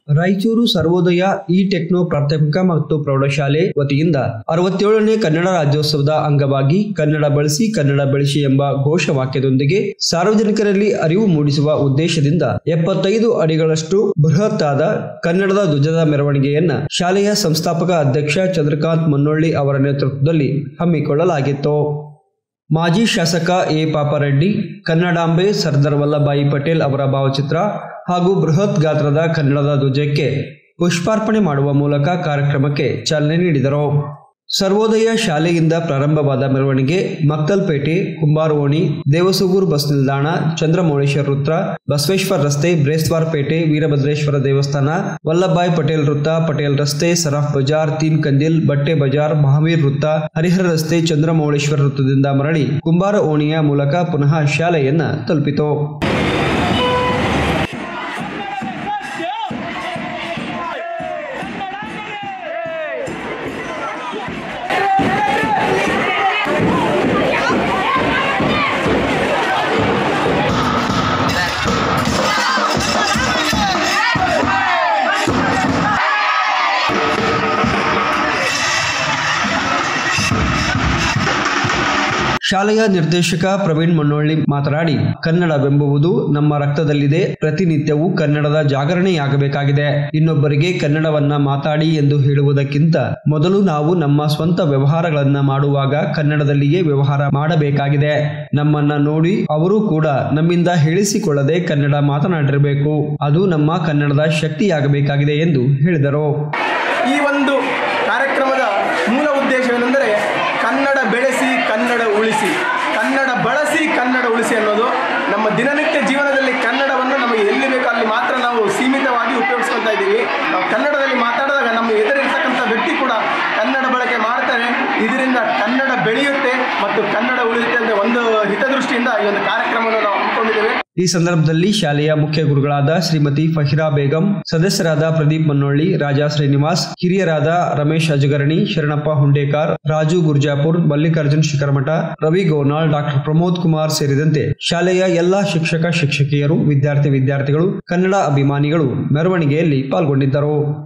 ರಾಯಚೂರು ಸರ್ವೋದಯ E techno ಪ್ರಾಥಮಿಕ ಮತ್ತು ಪ್ರೌಢಶಾಲೆ ವತಿಯಿಂದ ಅರವತ್ತೇಳನೇ ಕನ್ನಡ ರಾಜ್ಯೋತ್ಸವದ ಅಂಗವಾಗಿ ಕನ್ನಡ ಬಳಸಿ ಕನ್ನಡ ಬೆಳೆಸಿ ಎಂಬ ಘೋಷವಾಕ್ಯದೊಂದಿಗೆ ಸಾರ್ವಜನಿಕರಲ್ಲಿ ಅರಿವು ಮೂಡಿಸುವ ಉದ್ದೇಶದಿಂದ ಎಪ್ಪತ್ತೈದು ಅಡಿಗಳಷ್ಟು ಬೃಹತ್ತಾದ ಕನ್ನಡದ ಧ್ವಜದ ಮೆರವಣಿಗೆಯನ್ನ ಶಾಲೆಯ ಸಂಸ್ಥಾಪಕ ಅಧ್ಯಕ್ಷ ಚಂದ್ರಕಾಂತ್ ಮನ್ನೊಳ್ಳಿ ಅವರ ನೇತೃತ್ವದಲ್ಲಿ ಹಮ್ಮಿಕೊಳ್ಳಲಾಗಿತ್ತು ಮಾಜಿ ಶಾಸಕ ಎ ಪಾಪರೆಡ್ಡಿ ಕನ್ನಡಾಂಬೆ ಸರ್ದಾರ್ ವಲ್ಲಭಾಯಿ ಪಟೇಲ್ ಅವರ ಭಾವಚಿತ್ರ ಹಾಗೂ ಬೃಹತ್ ಗಾತ್ರದ ಕನ್ನಡದ ಧ್ವಜಕ್ಕೆ ಪುಷ್ಪಾರ್ಪಣೆ ಮಾಡುವ ಮೂಲಕ ಕಾರ್ಯಕ್ರಮಕ್ಕೆ ಚಾಲನೆ ನೀಡಿದರು ಸರ್ವೋದಯ ಶಾಲೆಯಿಂದ ಪ್ರಾರಂಭವಾದ ಮೆರವಣಿಗೆ ಮಕ್ತಲ್ಪೇಟೆ ಕುಂಬಾರವೋಣಿ ದೇವಸೂಗೂರು ಬಸ್ ನಿಲ್ದಾಣ ಚಂದ್ರಮೌಳೇಶ್ವರ ವೃತ್ತ ಬಸವೇಶ್ವರ ರಸ್ತೆ ಬ್ರೇಸ್ವಾರ್ ಪೇಟೆ ವೀರಭದ್ರೇಶ್ವರ ದೇವಸ್ಥಾನ ವಲ್ಲಭಾಯ್ ಪಟೇಲ್ ವೃತ್ತ ಪಟೇಲ್ ರಸ್ತೆ ಸರಾಫ್ ಬಜಾರ್ ತೀನ್ ಕಂದಿಲ್ ಬಟ್ಟೆ ಬಜಾರ್ ಮಹಾವೀರ್ ವೃತ್ತ ಹರಿಹರ ರಸ್ತೆ ಚಂದ್ರಮೌಳೇಶ್ವರ ವೃತ್ತದಿಂದ ಮರಳಿ ಕುಂಬಾರ ಓಣಿಯ ಮೂಲಕ ಪುನಃ ಶಾಲೆಯನ್ನ ತಲುಪಿತು ಶಾಲೆಯ ನಿರ್ದೇಶಕ ಪ್ರವೀಣ್ ಮಣ್ಣೊಳ್ಳಿ ಮಾತನಾಡಿ ಕನ್ನಡವೆಂಬುವುದು ನಮ್ಮ ರಕ್ತದಲ್ಲಿದೆ ಪ್ರತಿನಿತ್ಯವೂ ಕನ್ನಡದ ಜಾಗರಣೆಯಾಗಬೇಕಾಗಿದೆ ಇನ್ನೊಬ್ಬರಿಗೆ ಕನ್ನಡವನ್ನ ಮಾತಾಡಿ ಎಂದು ಹೇಳುವುದಕ್ಕಿಂತ ಮೊದಲು ನಾವು ನಮ್ಮ ಸ್ವಂತ ವ್ಯವಹಾರಗಳನ್ನ ಮಾಡುವಾಗ ಕನ್ನಡದಲ್ಲಿಯೇ ವ್ಯವಹಾರ ಮಾಡಬೇಕಾಗಿದೆ ನಮ್ಮನ್ನ ನೋಡಿ ಅವರು ಕೂಡ ನಮ್ಮಿಂದ ಹೇಳಿಸಿಕೊಳ್ಳದೆ ಕನ್ನಡ ಮಾತನಾಡಿರಬೇಕು ಅದು ನಮ್ಮ ಕನ್ನಡದ ಶಕ್ತಿಯಾಗಬೇಕಾಗಿದೆ ಎಂದು ಹೇಳಿದರು ಈ ಒಂದು ಕಾರ್ಯಕ್ರಮದ ಮೂಲ ಉದ್ದೇಶವೇನೆಂದರೆ ಕನ್ನಡ ಬೆಳೆಸಿ ಕನ್ನಡ ಉಳಿಸಿ ಕನ್ನಡ ಬಳಸಿ ಕನ್ನಡ ಉಳಿಸಿ ಅನ್ನೋದು ನಮ್ಮ ದಿನನಿತ್ಯ ಜೀವನದಲ್ಲಿ ಕನ್ನಡವನ್ನು ನಮಗೆ ಎಲ್ಲಿ ಬೇಕೋ ಅಲ್ಲಿ ಮಾತ್ರ ನಾವು ಸೀಮಿತವಾಗಿ ಉಪಯೋಗಿಸ್ಕೊತಾ ಇದ್ದೀವಿ ನಾವು ಕನ್ನಡದಲ್ಲಿ ಮಾತಾಡಿದಾಗ ನಮ್ಮ ಎದುರಿರ್ತಕ್ಕಂಥ ವ್ಯಕ್ತಿ ಕೂಡ ಕನ್ನಡ ಬಳಕೆ ಮಾಡ್ತಾರೆ ಇದರಿಂದ ಕನ್ನಡ ಬೆಳೆಯುತ್ತೆ ಮತ್ತು ಕನ್ನಡ ಉಳಿಯುತ್ತೆ ಅಂತ ಒಂದು ಹಿತದೃಷ್ಟಿಯಿಂದ ಈ ಒಂದು ಕಾರ್ಯಕ್ರಮವನ್ನು ನಾವು ಹಮ್ಮಿಕೊಂಡಿದ್ದೇವೆ ಈ ಸಂದರ್ಭದಲ್ಲಿ ಶಾಲೆಯ ಮುಖ್ಯ ಗುರುಗಳಾದ ಶ್ರೀಮತಿ ಫಹಿರಾ ಬೇಗಂ ಸದಸ್ಯರಾದ ಪ್ರದೀಪ್ ಮನ್ನೊಳ್ಳಿ ರಾಜಾ ಶ್ರೀನಿವಾಸ್ ಹಿರಿಯರಾದ ರಮೇಶ್ ಅಜಗರಣಿ ಶರಣಪ್ಪ ಹುಂಡೇಕಾರ್ ರಾಜು ಗುರ್ಜಾಪುರ್ ಮಲ್ಲಿಕಾರ್ಜುನ್ ಶಿಖರಮಠ ರವಿ ಗೋನಾಳ್ ಡಾಕ್ಟರ್ ಪ್ರಮೋದ್ ಕುಮಾರ್ ಸೇರಿದಂತೆ ಶಾಲೆಯ ಎಲ್ಲಾ ಶಿಕ್ಷಕ ಶಿಕ್ಷಕಿಯರು ವಿದ್ಯಾರ್ಥಿ ವಿದ್ಯಾರ್ಥಿಗಳು ಕನ್ನಡ ಅಭಿಮಾನಿಗಳು ಮೆರವಣಿಗೆಯಲ್ಲಿ ಪಾಲ್ಗೊಂಡಿದ್ದರು